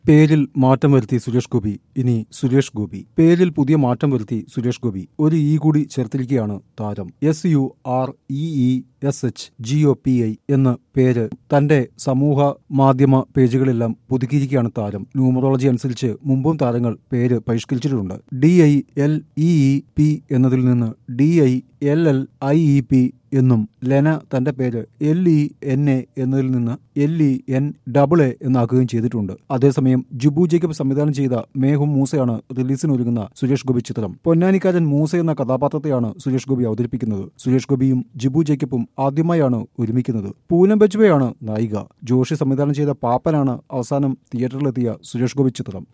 പേരിൽ മാറ്റം വരുത്തി സുരേഷ് ഗോപി ഇനി സുരേഷ് ഗോപി പേരിൽ പുതിയ മാറ്റം വരുത്തി സുരേഷ് ഗോപി ഒരു ഇ കൂടി ചേർത്തിരിക്കുകയാണ് താരം S U R E E S H G O P I എന്ന പേര് തന്റെ സമൂഹ മാധ്യമ പേജുകളെല്ലാം പുതുക്കിയിരിക്കുകയാണ് താരം ന്യൂമറോളജി അനുസരിച്ച് മുമ്പും താരങ്ങൾ പേര് പരിഷ്കരിച്ചിട്ടുണ്ട് D I L E E P എന്നതിൽ നിന്ന് D I L L I E P എന്നും ലെന തന്റെ പേര് എൽ ഇ എൻ എ എന്നതിൽ നിന്ന് L E N double A എന്നാക്കുകയും ചെയ്തിട്ടുണ്ട് അതേസമയം ജുബു ജേക്കബ് സംവിധാനം ചെയ്ത മേഹും മൂസയാണ് റിലീസിനൊരുങ്ങുന്ന സുരേഷ് ഗോപി ചിത്രം പൊന്നാനിക്കാരൻ മൂസ എന്ന കഥാപാത്രത്തെയാണ് സുരേഷ് ഗോപി അവതരിപ്പിക്കുന്നത് സുരേഷ് ഗോപിയും ജിബു ജേക്കബും ആദ്യമായാണ് ഒരുമിക്കുന്നത് പൂനം ബജ്വയാണ് നായിക ജോഷി സംവിധാനം ചെയ്ത പാപ്പനാണ് അവസാനം തിയേറ്ററിലെത്തിയ സുരേഷ് ഗോപി ചിത്രം